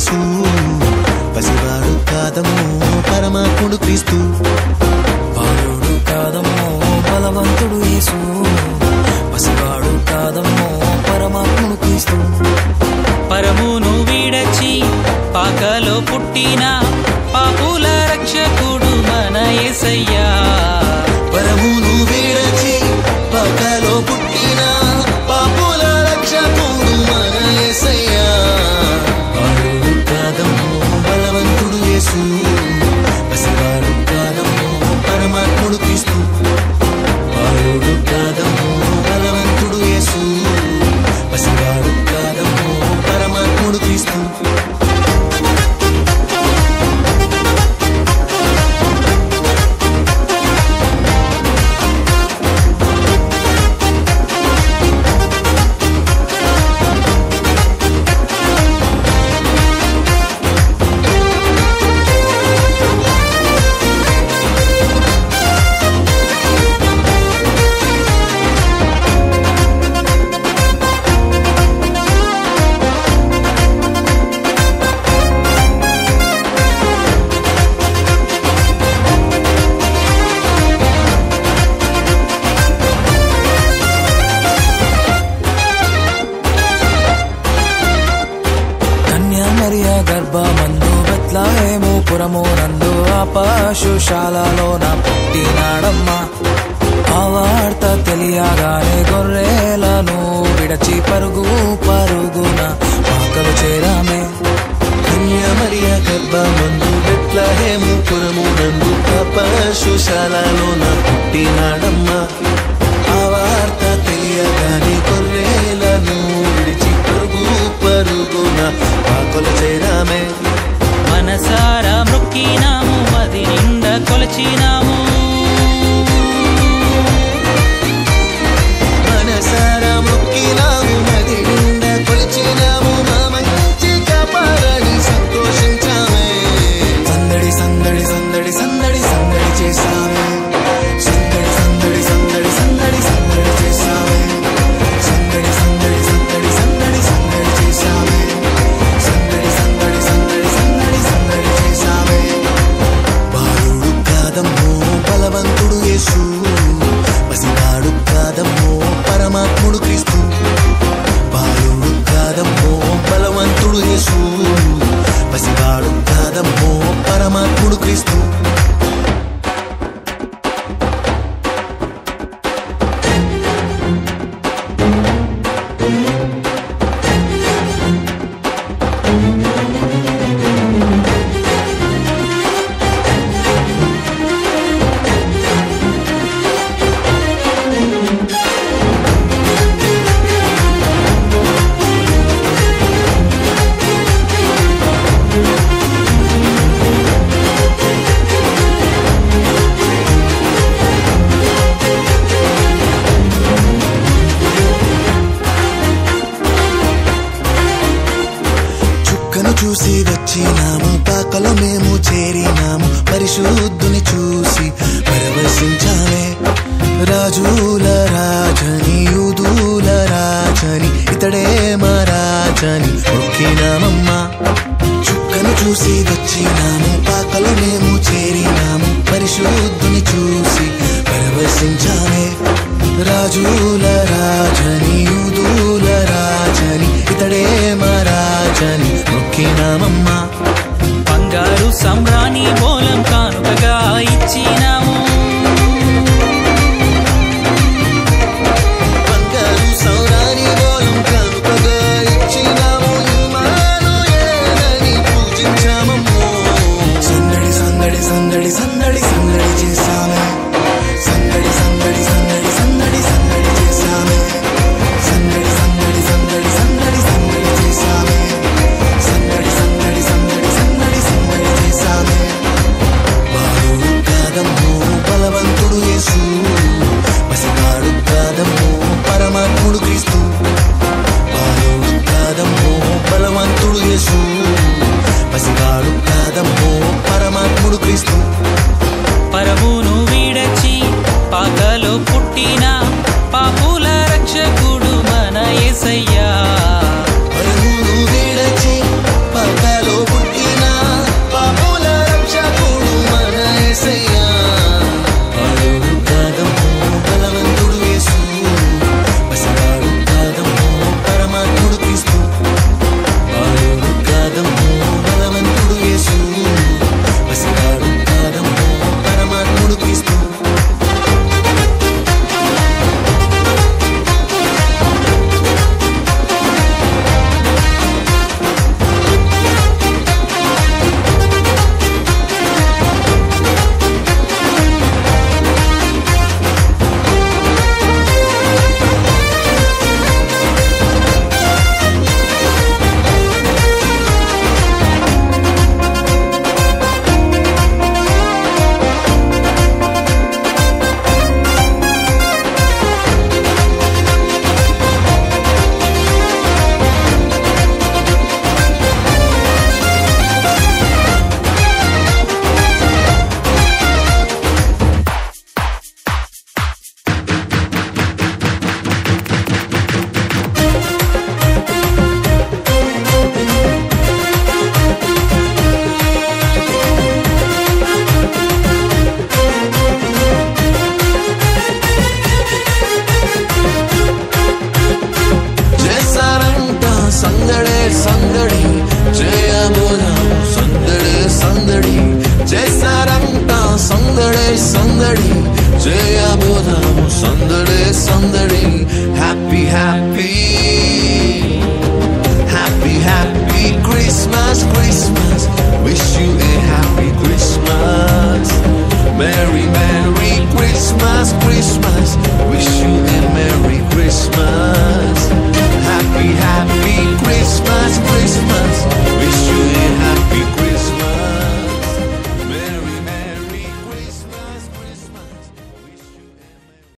యేసు పసివాడు కాదము పరమాత్ముడు క్రీస్తు బాలుడు కాదమ్మో బలవంతుడు యేసు పసివాడు కాదమ్మో పరమాత్ముడు క్రీస్తు పరమును వీడచి పాకలో పుట్టిన పాపుల రక్షకుడు మన యేసయ్యా పరమును వీడచి పక్కలో పుట్టిన పాపుల రక్షకుడు మన యేసయ్యా బాలుడు కాదము బలవంతుడు యేసు పసివాడు కాదము పరమాత్ముడు క్రీస్తు బాలుడు కాదము బలవంతుడు యేసు పసివాడు కాదము పరమాత్ముడు క్రీస్తు కన్యా మరియ గర్భమందు బెత్లహేము పురము నందు ఆపశుశాలలోన పుట్టినాడమ్మా ఆ వార్త తెలియగానే గొర్రెలను విడచి పరుగు పరుగున పాకలు చేరామే కన్య మరియ గర్భమందు బెత్లహేము పురము నందు పశుశాలలోన పుట్టినాడమ్మా ఆ వార్త తెలియగానే గొర్రెలను విడిచి పరుగు పరుగున పాకలు చేరామే మనసారా మృక్కినాము మది నిండా కొలచినాము మనసారా మొక్కినాము నది నిండా కొలిచినాము మా మంచి కాపాడని సంతోషించామే సందడి సందడి సందడి సందడి సందడి చేసామే సందడి సందడి సందడి సందడి సందడి చేసామే సందడి సందడి సందడి సందడి సందడి చేసామే సందడి సందడి సందడి సందడి సందడి చేసామే బాలుడు కాదమ్మో బలవంతుడు యేసు పసివాడు కాదమ్మో పరమాత్ముడు క్రీస్తు బాలుడు కాదమ్మో బలవంతుడు యేసు పసివాడు కాదమ్మో పరమాత్ముడు క్రీస్తు చుక్కను చూసి వచ్చినాము పాకలో మేము చేరినాము పరిశుద్ధుని చూసి పరవశించామే రాజుల రాజని యూదుల రాజని ఇతడే మా రాజని మొక్కినామమ్మా చుక్కను చూసి వచ్చినాము పాకలో మేము చేరినాము పరిశుద్ధుని చూసి పరవశించామే రాజుల రాజని యూదుల రాజని ఇతడే మా రాజని మొక్కినామమ్మా బంగారు సంబ్రాణి బోలం కానుకగా ఇచ్చినాము బంగారు సౌరాని బోలం కానుకగా ఇచ్చినాము ఇమ్మానుయేలని పూజించామమ్మో సందడి సందడి సందడి సందడి సందడి చేసామే సందడి సందడి సందడి సందడి సందడి చేసామే సందడి సందడి సందడి సందడి సందడి చేసామే సందడి సందడి సందడి సందడి సందడి చేసామే బాలుడు కాదమ్మో బలవంతుడు యేసు పసివాడు కాదమ్మో పరమాత్ముడు క్రీస్తు బాలుడు కాదమ్మో బలవంతుడు యేసు పసివాడు కాదమ్మో పరమాత్ముడు క్రీస్తు పరమును వీడచి పాకలో పుట్టిన పాపుల రక్షకుడు మన యేసయ్యా పరుగును విడచి పక్కలో సందడి చేయబోదాం సందడే సందడి చేస్తారంట సందడే సందడి చేయబోదాం